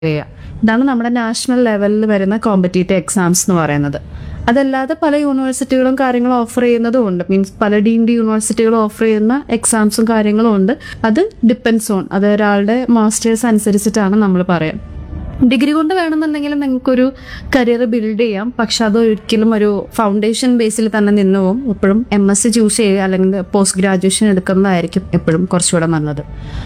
ചെയ്യുക ഇതാണ് നമ്മുടെ നാഷണൽ ലെവലിൽ വരുന്ന കോമ്പറ്റേറ്റീവ് എക്സാംസ് എന്ന് പറയുന്നത് അതല്ലാതെ പല യൂണിവേഴ്സിറ്റികളും കാര്യങ്ങളും ഓഫർ ചെയ്യുന്നതും ഉണ്ട് മീൻസ് പല ഡീംഡ് യൂണിവേഴ്സിറ്റികളും ഓഫർ ചെയ്യുന്ന എക്സാംസും കാര്യങ്ങളും ഉണ്ട് അത് ഡിപ്പെൻസ് ഓൺ അത് ഒരാളുടെ മാസ്റ്റേഴ്സ് അനുസരിച്ചിട്ടാണ് നമ്മൾ പറയാം ഡിഗ്രി കൊണ്ട് വേണമെന്നുണ്ടെങ്കിലും നിങ്ങൾക്കൊരു കരിയർ ബിൽഡ് ചെയ്യാം പക്ഷെ അത് ഒരിക്കലും ഒരു ഫൗണ്ടേഷൻ ബേസിൽ തന്നെ നിന്ന് പോകും എപ്പോഴും എം എസ് സി ചൂസ് ചെയ്യുക അല്ലെങ്കിൽ പോസ്റ്റ് ഗ്രാജുവേഷൻ എടുക്കുന്നതായിരിക്കും എപ്പോഴും കുറച്ചുകൂടെ നല്ലത്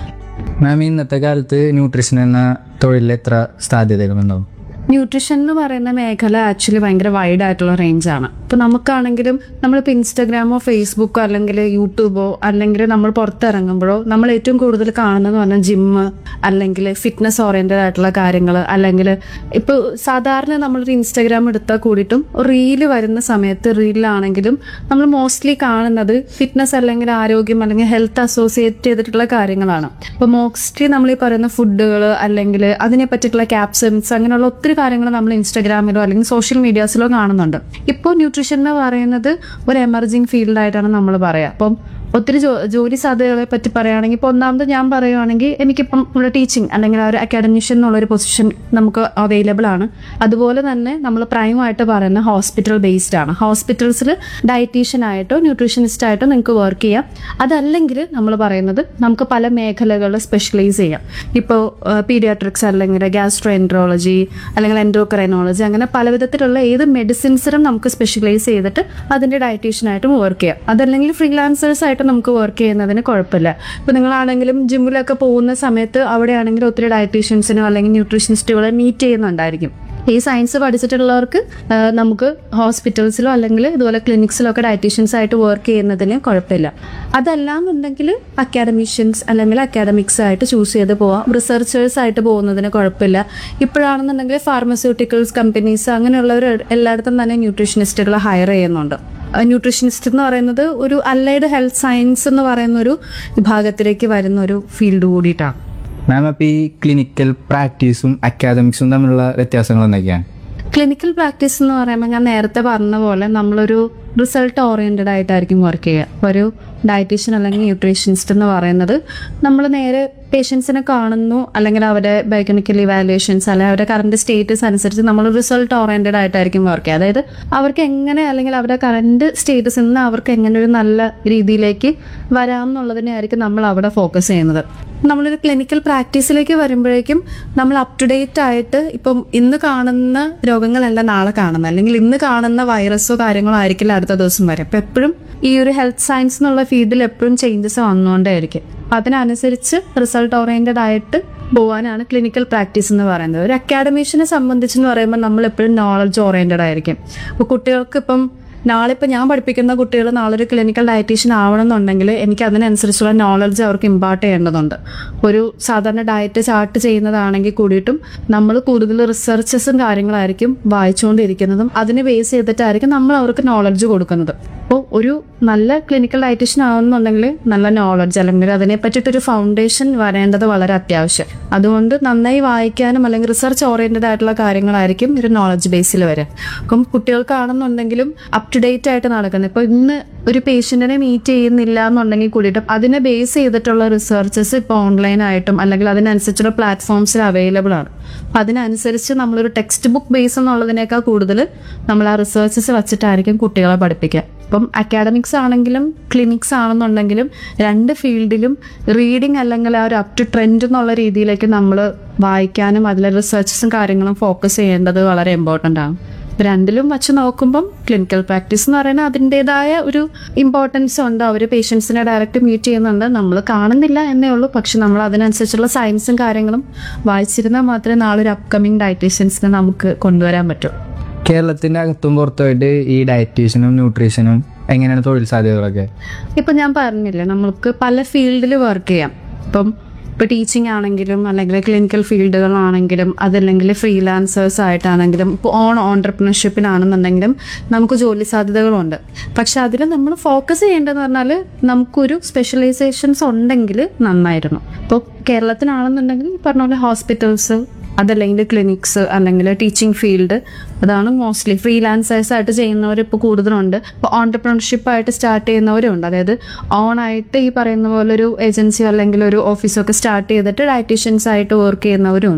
മാം ഇന്നത്തെ കാലത്ത് ന്യൂട്രീഷൻ എന്ന തൊഴിലിൽ എത്ര സാധ്യതകളുണ്ടാവും ന്യൂട്രീഷൻ എന്ന് പറയുന്ന മേഖല ആക്ച്വലി ഭയങ്കര വൈഡ് ആയിട്ടുള്ള റേഞ്ച് ആണ് ഇപ്പൊ നമുക്കാണെങ്കിലും നമ്മളിപ്പോൾ ഇൻസ്റ്റാഗ്രാമോ ഫേസ്ബുക്കോ അല്ലെങ്കിൽ യൂട്യൂബോ അല്ലെങ്കിൽ നമ്മൾ പുറത്തിറങ്ങുമ്പോഴോ നമ്മൾ ഏറ്റവും കൂടുതൽ കാണുന്നത് പറഞ്ഞാൽ ജിമ്മ് അല്ലെങ്കിൽ ഫിറ്റ്നസ് ഓറിയന്റഡ് ആയിട്ടുള്ള കാര്യങ്ങൾ അല്ലെങ്കിൽ ഇപ്പോൾ സാധാരണ നമ്മളൊരു ഇൻസ്റ്റാഗ്രാം എടുത്താൽ കൂടിയിട്ടും റീല് വരുന്ന സമയത്ത് റീലിലാണെങ്കിലും നമ്മൾ മോസ്റ്റ്ലി കാണുന്നത് ഫിറ്റ്നസ് അല്ലെങ്കിൽ ആരോഗ്യം അല്ലെങ്കിൽ ഹെൽത്ത് അസോസിയേറ്റ് ചെയ്തിട്ടുള്ള കാര്യങ്ങളാണ് അപ്പോൾ മോസ്റ്റ്ലി നമ്മൾ ഈ പറയുന്ന ഫുഡുകൾ അല്ലെങ്കിൽ അതിനെ പറ്റിയിട്ടുള്ള ക്യാപ്ഷൻസ് അങ്ങനെയുള്ള ഒത്തിരി കാര്യങ്ങൾ നമ്മൾ ഇൻസ്റ്റാഗ്രാമിലോ അല്ലെങ്കിൽ സോഷ്യൽ മീഡിയാസിലോ കാണുന്നുണ്ട് ഇപ്പോൾ ന്യൂട്രീഷൻ എന്ന് പറയുന്നത് ഒരു എമർജിങ് ഫീൽഡായിട്ടാണ് നമ്മൾ പറയുക അപ്പം ഒത്തിരി ജോ ജോലി സാധ്യതകളെ പറ്റി പറയുകയാണെങ്കിൽ ഇപ്പോൾ ഒന്നാമത് ഞാൻ പറയുവാണെങ്കിൽ എനിക്കിപ്പം ഇവിടെ ടീച്ചിങ് അല്ലെങ്കിൽ ആ ഒരു അക്കാഡമിഷ്യൻ എന്നുള്ളൊരു പൊസിഷൻ നമുക്ക് അവൈലബിൾ ആണ് അതുപോലെ തന്നെ നമ്മൾ പ്രൈമായിട്ട് പറയുന്ന ഹോസ്പിറ്റൽ ബേസ്ഡ് ആണ് ഹോസ്പിറ്റൽസിൽ ഡയറ്റീഷ്യൻ ആയിട്ടോ ന്യൂട്രീഷനിസ്റ്റ് ആയിട്ടോ നിങ്ങൾക്ക് വർക്ക് ചെയ്യാം അതല്ലെങ്കിൽ നമ്മൾ പറയുന്നത് നമുക്ക് പല മേഖലകളിൽ സ്പെഷ്യലൈസ് ചെയ്യാം ഇപ്പോൾ പീഡിയാട്രിക്സ് അല്ലെങ്കിൽ ഗ്യാസ്ട്രോ എൻട്രോളജി അല്ലെങ്കിൽ എൻഡോക്രൈനോളജി അങ്ങനെ പല വിധത്തിലുള്ള ഏത് മെഡിസിൻസിനും നമുക്ക് സ്പെഷ്യലൈസ് ചെയ്തിട്ട് അതിൻ്റെ ഡയറ്റീഷ്യനായിട്ടും വർക്ക് ചെയ്യാം അതല്ലെങ്കിൽ ഫ്രീലാൻസേഴ്സ് ആയിട്ട് നമുക്ക് വർക്ക് ചെയ്യുന്നതിന് കുഴപ്പമില്ല ഇപ്പോൾ നിങ്ങളാണെങ്കിലും ജിമ്മിലൊക്കെ പോകുന്ന സമയത്ത് അവിടെയാണെങ്കിൽ ഒത്തിരി ഡയറ്റീഷ്യൻസിനോ അല്ലെങ്കിൽ ന്യൂട്രീഷനിസ്റ്റുകളെ മീറ്റ് ചെയ്യുന്നുണ്ടായിരിക്കും ഈ സയൻസ് പഠിച്ചിട്ടുള്ളവർക്ക് ആ, നമുക്ക് ഹോസ്പിറ്റൽസിലോ അല്ലെങ്കിൽ ഇതുപോലെ ക്ലിനിക്സിലോ ഒക്കെ ഡയറ്റീഷ്യൻസ് ആയിട്ട് വർക്ക് ചെയ്യുന്നതിന് കുഴപ്പമില്ല അതല്ലാന്നുണ്ടെങ്കിൽ അക്കാഡമിഷ്യൻസ് അല്ലെങ്കിൽ അക്കാഡമിക്സ് ആയിട്ട് ചൂസ് ചെയ്ത് പോവാം റിസർച്ചേഴ്സ് ആയിട്ട് പോകുന്നതിന് കുഴപ്പമില്ല ഇപ്പോഴാണെന്നുണ്ടെങ്കിൽ ഫാർമസ്യൂട്ടിക്കൽസ് കമ്പനീസ് അങ്ങനെയുള്ളവർ എല്ലായിടത്തും തന്നെ ന്യൂട്രീഷനിസ്റ്റുകളെ ഹയർ ചെയ്യുന്നുണ്ട് ന്യൂട്രീഷനിസ്റ്റ് എന്ന് പറയുന്നത് ഒരു അല്ലൈഡ് ഹെൽത്ത് സയൻസ് എന്ന് പറയുന്ന ഒരു വിഭാഗത്തിലേക്ക് വരുന്ന ഒരു ഫീൽഡ് കൂടിയിട്ടാണ് മാം അപ്പോൾ ഈ ക്ലിനിക്കൽ പ്രാക്ടീസും അക്കാദമിക്സും തമ്മിലുള്ള വ്യത്യാസങ്ങൾ എന്തൊക്കെയാണ് ക്ലിനിക്കൽ പ്രാക്ടീസ് എന്ന് പറയുമ്പോൾ ഞാൻ നേരത്തെ പറഞ്ഞ പോലെ നമ്മളൊരു റിസൾട്ട് ഓറിയന്റഡ് ആയിട്ടായിരിക്കും വർക്ക് ചെയ്യുക ഒരു ഡയറ്റീഷ്യൻ അല്ലെങ്കിൽ ന്യൂട്രീഷനിസ്റ്റ് എന്ന് പറയുന്നത് നമ്മൾ നേരെ പേഷ്യൻസിനെ കാണുന്നു അല്ലെങ്കിൽ അവരുടെ ബയോകെമിക്കൽ ഇവാലുവേഷൻസ് അല്ലെങ്കിൽ അവരുടെ കറണ്ട് സ്റ്റേറ്റസ് അനുസരിച്ച് നമ്മൾ റിസൾട്ട് ഓറിയന്റഡ് ആയിട്ടായിരിക്കും വർക്ക് ചെയ്യുക അതായത് അവർക്ക് എങ്ങനെ അല്ലെങ്കിൽ അവരുടെ കറണ്ട് സ്റ്റേറ്റസിൽ നിന്ന് അവർക്ക് എങ്ങനെ ഒരു നല്ല രീതിയിലേക്ക് വരാം എന്നുള്ളതിനെ ആയിരിക്കും നമ്മൾ അവിടെ ഫോക്കസ് ചെയ്യുന്നത് നമ്മളൊരു ക്ലിനിക്കൽ പ്രാക്ടീസിലേക്ക് വരുമ്പോഴേക്കും നമ്മൾ അപ് ടു ഡേറ്റ് ആയിട്ട് ഇപ്പം ഇന്ന് കാണുന്ന രോഗങ്ങളല്ല നാളെ കാണുന്നത് അല്ലെങ്കിൽ ഇന്ന് കാണുന്ന വൈറസോ കാര്യങ്ങളോ ആയിരിക്കില്ല അടുത്ത ദിവസം വരെ അപ്പം എപ്പോഴും ഈ ഒരു ഹെൽത്ത് സയൻസ് എന്നുള്ള ഫീൽഡിൽ എപ്പോഴും ചേഞ്ചസ് വന്നുകൊണ്ടേയിരിക്കും അപ്പം അതിനനുസരിച്ച് റിസൾട്ട് ഓറിയന്റഡ് ആയിട്ട് പോകാനാണ് ക്ലിനിക്കൽ പ്രാക്ടീസ് എന്ന് പറയുന്നത് ഒരു അക്കാഡമീഷ്യനെ സംബന്ധിച്ചെന്ന് പറയുമ്പോൾ നമ്മൾ എപ്പോഴും നോളജ് ഓറിയന്റഡ് ആയിരിക്കും അപ്പോൾ കുട്ടികൾക്ക് ഇപ്പം നാളെ ഇപ്പം ഞാൻ പഠിപ്പിക്കുന്ന കുട്ടികൾ നാളെ ഒരു ക്ലിനിക്കൽ ഡയറ്റീഷ്യൻ ആവണമെന്നുണ്ടെങ്കിൽ എനിക്ക് അതിനനുസരിച്ചുള്ള നോളജ് അവർക്ക് ഇമ്പാർട്ട് ചെയ്യേണ്ടതുണ്ട് ഒരു സാധാരണ ഡയറ്റ് ചാർട്ട് ചെയ്യുന്നതാണെങ്കിൽ കൂടിയിട്ടും നമ്മൾ കൂടുതൽ റിസർച്ചസും കാര്യങ്ങളായിരിക്കും വായിച്ചുകൊണ്ടിരിക്കുന്നതും അതിനെ ബേസ് ചെയ്തിട്ടായിരിക്കും നമ്മൾ അവർക്ക് നോളജ് കൊടുക്കുന്നത് അപ്പോൾ ഒരു നല്ല ക്ലിനിക്കൽ ഡയറ്റീഷ്യൻ ആവുന്നുണ്ടെങ്കിൽ നല്ല നോളജ് അല്ലെങ്കിൽ അതിനെ പറ്റിയിട്ടൊരു ഫൗണ്ടേഷൻ വരേണ്ടത് വളരെ അത്യാവശ്യം അതുകൊണ്ട് നന്നായി വായിക്കാനും അല്ലെങ്കിൽ റിസർച്ച് ഓറിയന്റഡ് ആയിട്ടുള്ള കാര്യങ്ങളായിരിക്കും ഒരു നോളജ് ബേസിൽ വരിക അപ്പം കുട്ടികൾക്കാണെന്നുണ്ടെങ്കിലും അപ് ടു ഡേറ്റ് ആയിട്ട് നടക്കുന്നത് ഇപ്പോൾ ഇന്ന് ഒരു പേഷ്യന്റിനെ മീറ്റ് ചെയ്യുന്നില്ല എന്നുണ്ടെങ്കിൽ കൂടിയിട്ടും അതിനെ ബേസ് ചെയ്തിട്ടുള്ള റിസർച്ചസ് ഇപ്പോൾ ഓൺലൈനായിട്ടും അല്ലെങ്കിൽ അതിനനുസരിച്ചുള്ള പ്ലാറ്റ്ഫോംസിൽ അവൈലബിൾ ആണ് അപ്പം അതിനനുസരിച്ച് നമ്മളൊരു ടെക്സ്റ്റ് ബുക്ക് ബേസ് എന്നുള്ളതിനേക്കാൾ കൂടുതൽ നമ്മൾ ആ റിസർച്ചസ് വെച്ചിട്ടായിരിക്കും കുട്ടികളെ പഠിപ്പിക്കുക ഇപ്പം അക്കാഡമിക്സ് ആണെങ്കിലും ക്ലിനിക്സ് ആണെന്നുണ്ടെങ്കിലും രണ്ട് ഫീൽഡിലും റീഡിങ് അല്ലെങ്കിൽ ആ ഒരു അപ് ടു ട്രെൻഡ് എന്നുള്ള രീതിയിലേക്ക് നമ്മൾ വായിക്കാനും അതിലെ റിസർച്ചസും കാര്യങ്ങളും ഫോക്കസ് ചെയ്യേണ്ടത് വളരെ ഇമ്പോർട്ടൻ്റ് ആണ് ഇത് രണ്ടിലും വച്ച് നോക്കുമ്പം ക്ലിനിക്കൽ പ്രാക്ടീസ് എന്ന് പറയുന്നത് അതിൻ്റെതായ ഒരു ഇമ്പോർട്ടൻസ് ഉണ്ട് അവർ പേഷ്യൻസിനെ ഡയറക്റ്റ് മീറ്റ് ചെയ്യുന്നുണ്ട് നമ്മൾ കാണുന്നില്ല എന്നേ ഉള്ളൂ പക്ഷെ നമ്മൾ അതിനനുസരിച്ചുള്ള സയൻസും കാര്യങ്ങളും വായിച്ചിരുന്നാൽ മാത്രമേ നാളെ ഒരു അപ്കമിങ് ഡയറ്റീഷ്യൻസിനെ നമുക്ക് കൊണ്ടുവരാൻ പറ്റൂ കേരളത്തിൻ്റെ അകത്തും പുറത്തുമായിട്ട് ഈ ഡയറ്റീഷ്യനും ന്യൂട്രീഷനും എങ്ങനെയാണ് തൊഴിൽ സാധ്യതകളൊക്കെ ഇപ്പൊ ഞാൻ പറഞ്ഞില്ലേ നമ്മൾക്ക് പല ഫീൽഡിൽ വർക്ക് ചെയ്യാം ഇപ്പം ഇപ്പൊ ടീച്ചിങ് ആണെങ്കിലും അല്ലെങ്കിൽ ക്ലിനിക്കൽ ഫീൽഡുകളാണെങ്കിലും അതല്ലെങ്കിൽ ഫ്രീലാൻസേഴ്സ് ആയിട്ടാണെങ്കിലും ഇപ്പോൾ ഓൺ ഓണ്ടർപ്രണർഷിപ്പിനാണെന്നുണ്ടെങ്കിലും നമുക്ക് ജോലി സാധ്യതകളുണ്ട് പക്ഷെ അതിൽ നമ്മൾ ഫോക്കസ് ചെയ്യേണ്ടതെന്ന് പറഞ്ഞാൽ നമുക്കൊരു സ്പെഷ്യലൈസേഷൻസ് ഉണ്ടെങ്കിൽ നന്നായിരുന്നു ഇപ്പോൾ കേരളത്തിനാണെന്നുണ്ടെങ്കിൽ ഈ പറഞ്ഞ പോലെ ഹോസ്പിറ്റൽസ് അതല്ലെങ്കിൽ ക്ലിനിക്സ് അല്ലെങ്കിൽ ടീച്ചിങ് ഫീൽഡ് അതാണ് മോസ്റ്റ്ലി ഫ്രീലാൻസേഴ്സ് ആയിട്ട് ചെയ്യുന്നവർ ഇപ്പോൾ കൂടുതലുണ്ട് ഇപ്പോൾ ഓണ്ടർപ്രണർഷിപ്പ് ആയിട്ട് സ്റ്റാർട്ട് ചെയ്യുന്നവരുണ്ട് അതായത് ഓൺ ആയിട്ട് ഈ പറയുന്ന പോലെ ഒരു ഏജൻസിയോ അല്ലെങ്കിൽ ഒരു ഓഫീസോ ഒക്കെ സ്റ്റാർട്ട് ചെയ്തിട്ട് ഡയറ്റീഷ്യൻസ് ആയിട്ട് വർക്ക് ചെയ്യുന്നവരും ഉണ്ട്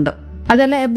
അതല്ല